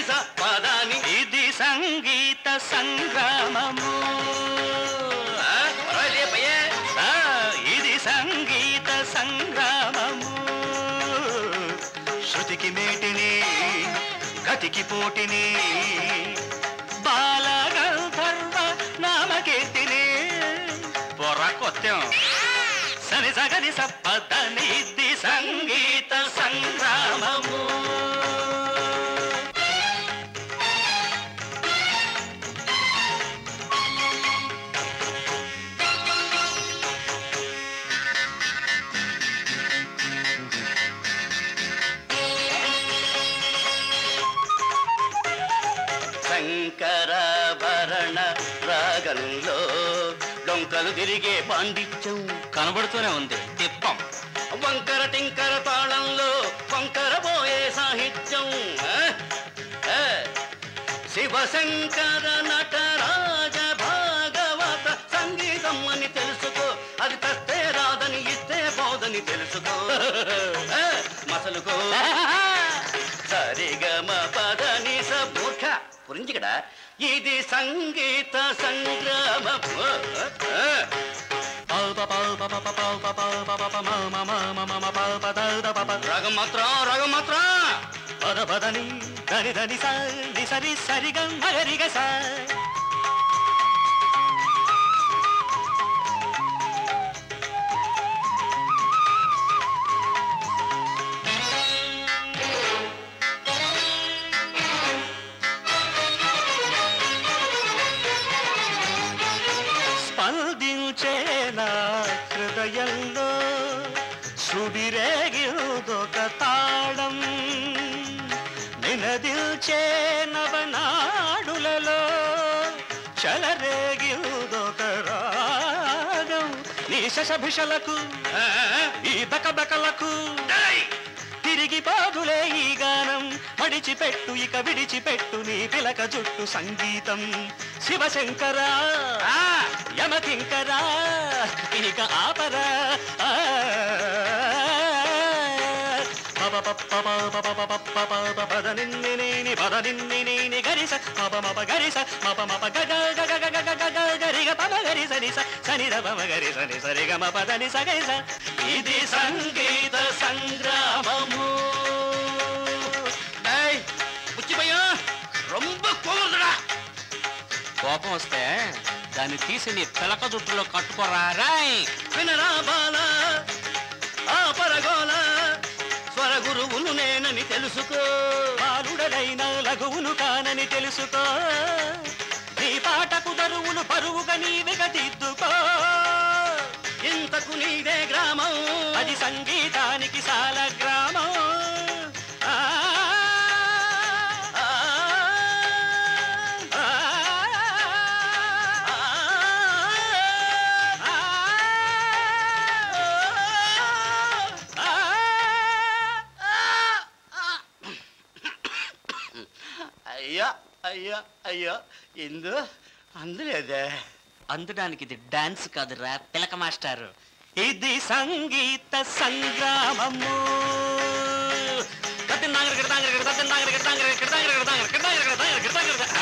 స పదని ఇది సంగీత సంగ్రామము ఆ, పర్వాలేదు పయ్యే. ఆ, ఇది సంగీత సంగ్రామము శృతికి మేటిని గతికి పోటిని బాలగంధర్వ నామకీర్తిని పొర కొత్తం సని సగని సప్పదని ఇది సంగీత సంగ్రామము శంకరాభరణ రాగంలో డొంకలు తిరిగే పాండిత్యం కనబడుతూనే ఉంది తిప్పం వంకర టింకర తాళంలో వంకర పోయే సాహిత్యం ఆ? ఆ. శివశంకర నటరాజ భాగవత సంగీతం అని తెలుసుకో అది తస్తే రాదని ఇస్తే పోదని తెలుసుకో ఆ, మసలుకో సరిగమ పదని సముఖ పురించికడ ఇది సంగీత సంగ్రామం రాగం మాత్రం రాగం మాత్రం పద పదని దని దని సరి సరి సరిగ మగరిగ సా స్పందించేనా హృదయంలో సుడిరేగిదొక తాళం నినదిల్చే నవనాడులలో చలరేగిదొక రాగం నీ శశభిషలకు ఈ బకబకలకు తిరిగి పాదులే ఈ గానం మడిచిపెట్టు ఇక విడిచిపెట్టు నీ పిలక జుట్టు సంగీతం శివశంకరా యమకింకరా ఇక ఆపరా ఆ. పప పప పప పప పప పప పప పద నిన్ని నీని పద నిన్ని నీని గరిస మప మప గరిస మప మప గగ గగ గగ గగ గగ గరిగ పమ గరిస నిస సని ద పమ గరిస ని సరి గ మప ద ని స గరిస ఇది సంగీత సంగ్రామము டேய் புச்சி பையன் ரொம்ப கோவப்படுறா కోపం వస్తే దాన్ని తీసి నీ పిలక జుట్టులో కట్టుకోరా రాయ్ వినరా బాల ఆ పరగోల స్వర గురువులు నేనని తెలుసుకో బాలుడనైన లఘువును కానని తెలుసుకో నీ పాటకు దరువులు పరువుగా నీవిగా దిద్దుకో ఇంతకు నీదే గ్రామం అది సంగీతానికి సాల గ్రామం ఆ, ఆ, ఆ, ఆ, ఆ, అయ్యా అయ్యా అయ్యా ఇందు అందులేదే అందడానికి ఇది డాన్స్ కాదురా పిలక మాస్టారు ఇది సంగీత సంగ్రామము కత్తిన దాంగర గిడ దాంగర గిడ, కత్తిన దాంగర గిడ దాంగర గిడ, దాంగర గిడ దాంగర గిడ దాంగర గిడ దాంగర గిడ దాంగర గిడ.